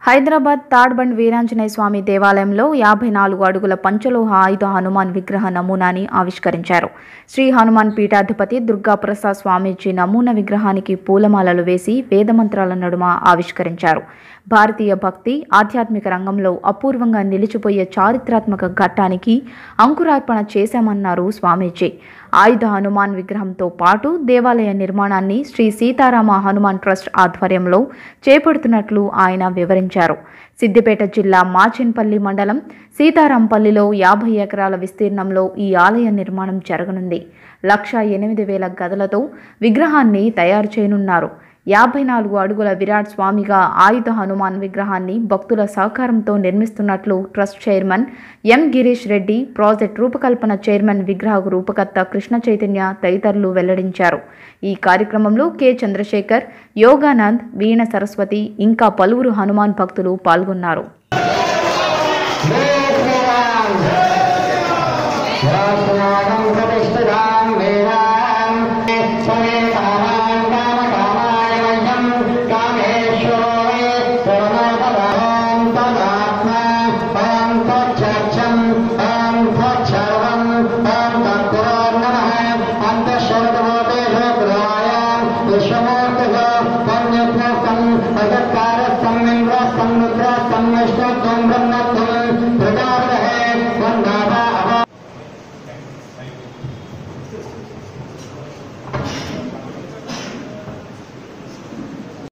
హైదరాబాద్ తాడ్బండ్ వీరాంజనేయ స్వామి దేవాలయంలో యాభై నాలుగు అడుగుల పంచలోహ ఆయుధ హనుమాన్ విగ్రహ నమూనాని ఆవిష్కరించారు శ్రీ హనుమాన్ పీఠాధిపతి దుర్గాప్రసాద్ స్వామీజీ నమూనా విగ్రహానికి పూలమాలలు వేసి వేదమంత్రాల నడుమ ఆవిష్కరించారు భారతీయ భక్తి ఆధ్యాత్మిక రంగంలో అపూర్వంగా నిలిచిపోయే చారిత్రాత్మక ఘట్టానికి అంకురార్పణ చేశామన్నారు స్వామీజీ ఆయుధ హనుమాన్ విగ్రహంతో పాటు దేవాలయ నిర్మాణాన్ని శ్రీ సీతారామ హనుమాన్ ట్రస్ట్ ఆధ్వర్యంలో చేపడుతున్నట్లు ఆయన వివరించారు సిద్దిపేట జిల్లా మాచిన్పల్లి మండలం సీతారాంపల్లిలో యాభై ఎకరాల విస్తీర్ణంలో ఈ ఆలయ నిర్మాణం జరగనుంది లక్ష ఎనిమిది వేల గదులతో విగ్రహాన్ని తయారు చేయనున్నారు యాభై నాలుగు అడుగుల విరాట్ స్వామిగా ఆయుధ హనుమాన్ విగ్రహాన్ని భక్తుల సహకారంతో నిర్మిస్తున్నట్లు trust chairman M Girish Reddy project రూపకల్పన చైర్మన్ విగ్రహ రూపకర్త కృష్ణ చైతన్య తదితరులు వెల్లడించారు ఈ కార్యక్రమంలో కె చంద్రశేఖర్ యోగానంద్ వీణ సరస్వతి ఇంకా పలువురు హనుమాన్ భక్తులు పాల్గొన్నారు